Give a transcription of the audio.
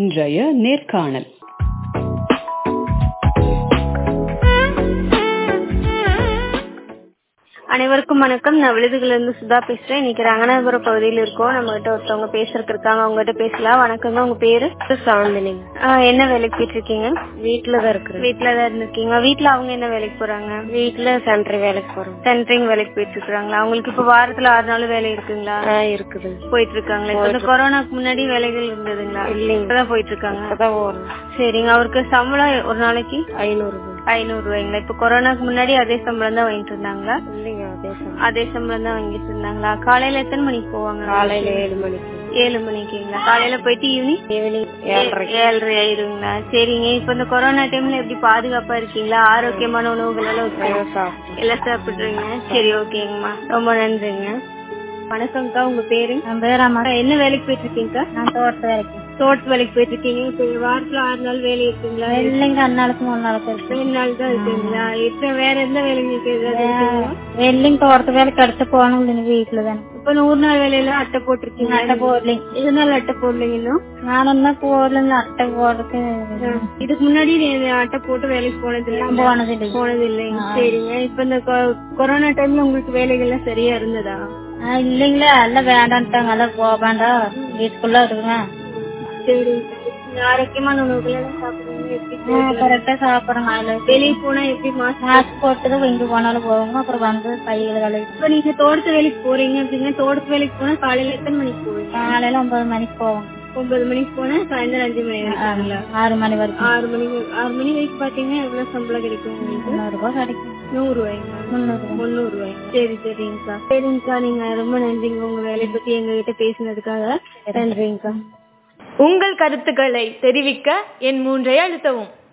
இன்றைய நேர்காணல் அனைவருக்கும் வணக்கம் நான் விழுதுகள்ல இருந்து சுதா பேசுறேன் இன்னைக்கு ரங்கநாதபுரம் பகுதியில் இருக்கோம் நம்ம கிட்ட ஒருத்தவங்க பேசுறதுக்கு இருக்காங்க அவங்க கிட்ட பேசலாம் வணக்கங்க உங்க பேரு சாந்தினிங்க ஆஹ் என்ன வேலைக்கு போயிட்டு இருக்கீங்க வீட்டுல தான் இருக்கிறேன் வீட்டுல தான் இருந்திருக்கீங்க வீட்டுல அவங்க என்ன வேலைக்கு போறாங்க வீட்டுல சென்டர் வேலைக்கு போறோம் சென்ட்ரிங் வேலைக்கு போயிட்டு இருக்காங்களா அவங்களுக்கு இப்ப வாரத்துல ஆறு நாள் வேலை இருக்குங்களா ஆ இருக்குது போயிட்டு இருக்காங்களா இப்ப இந்த கொரோனாக்கு முன்னாடி வேலைகள் இருந்ததுங்களா இல்லைங்க இப்பதான் போயிட்டு இருக்காங்க இப்பதான் போறோம் சரிங்க அவருக்கு சம்பளம் ஒரு நாளைக்கு ஐநூறு ஐநூறு ரூபாய்ங்களா இப்ப கொரோனாக்கு முன்னாடி அதே சம்பளம் தான் வாங்கிட்டு இருந்தாங்களா இல்லைங்க அதே சம்பளம். அதே சம்பளம் தான் வாங்கிட்டு இருந்தாங்களா காலையில எத்தனை மணிக்கு போவாங்க காலையில ஏழு மணிக்கு ஏழு மணிக்குங்களா காலையில போயிட்டு ஈவினிங் ஈவினிங் ஏழரை ஏழரை ஆயிருங்களா சரிங்க இப்ப இந்த கொரோனா டைம்ல எப்படி பாதுகாப்பா இருக்கீங்களா ஆரோக்கியமான உணவுகள் எல்லாம் வச்சு- சாப்பிட்டோம் எல்லாம் சாப்பிடுறீங்க சரி ஓகேங்கம்மா ரொம்ப நன்றிங்க வணக்கம்க்கா உங்க பேரு என் பேராமா என்ன வேலைக்கு போயிட்டு இருக்கீங்கக்கா நான் தோட்டத்து வேலைக்கு தோட்ட வேலைக்கு போயிட்டு இருக்கீங்க இப்ப வாரத்துல ஆறு நாள் வேலை இருக்குங்களா இல்லைங்க அஞ்சு நாளுக்கு மூணு நாளுக்கு இருக்கு ரெண்டு நாள் தான் இருக்குங்களா இப்ப வேற எந்த வேலைங்களுக்கு ஏதாவது இருக்குங்களா? வெள்ளிங்க தோட்டத்து வேலைக்கு அடுத்து போகணும் இல்லைங்க வீட்டுல தானே இப்ப நூறு நாள் வேலையில அட்டை போட்டிருக்கீங்க அட்டை போடலைங்க இதனால அட்டை போடலைங்க இன்னும் நான் இன்னும் போடலைங்க அட்டை போடுறதுக்கு இதுக்கு முன்னாடி நீ அட்டை போட்டு வேலைக்கு போனது இல்ல போனது இல்லைங்க போனது இல்லைங்க சரிங்க இப்ப இந்த கொ- கொரோனா டைம்ல உங்களுக்கு வேலைகள்லாம் சரியா இருந்ததா ஆ, இல்லைங்களா எல்லாம் வேண்டான்ட்டாங்க எல்லாம் போக வேண்டாம் வீட்டுக்குள்ள இருக்குங்க சரி நீங்க ஆரோக்கியமான உணவுகள் எல்லாம் சாப்பிடுவீங்க எப்படி கரெக்டா சாப்பிடுறோங்க அதில் வெளியே போனா எப்படி மாசம் மாஸ்க் போட்டுதான் எங்க போனாலும் போவோங்க அப்புறம் வந்து கைகளை கழுவி இப்ப நீங்க தோட்டத்து வேலைக்கு போறீங்க அப்படின்னா தோட்டத்து வேலைக்கு போனா காலையில எத்தனை மணிக்கு போவீங்க காலையில ஒன்பது மணிக்கு போவோம் ஒன்பது மணிக்கு போனா சாயந்தரம் அஞ்சு மணி வரைக்குங்களா ஆறு மணி வரைக்கும் ஆறு மணி ஆறு மணி வரைக்கும் பாத்தீங்கன்னா எவ்வளவு சம்பளம் கிடைக்கும் உங்களுக்கு முந்நூறு ரூபாய் கிடைக்கும் நூறு ரூபாய்ங்களா முந்நூறு ரூபாய் முந்நூறு ரூபாய் சரி சரிங்கக்கா சரிங்கக்கா நீங்க ரொம்ப நன்றிங்க உங்க வேலையை பத்தி எங்க கிட்ட பேசினதுக்காக நன்றிங்கக்கா உங்கள் கருத்துக்களை தெரிவிக்க என் மூன்றை அழுத்தவும்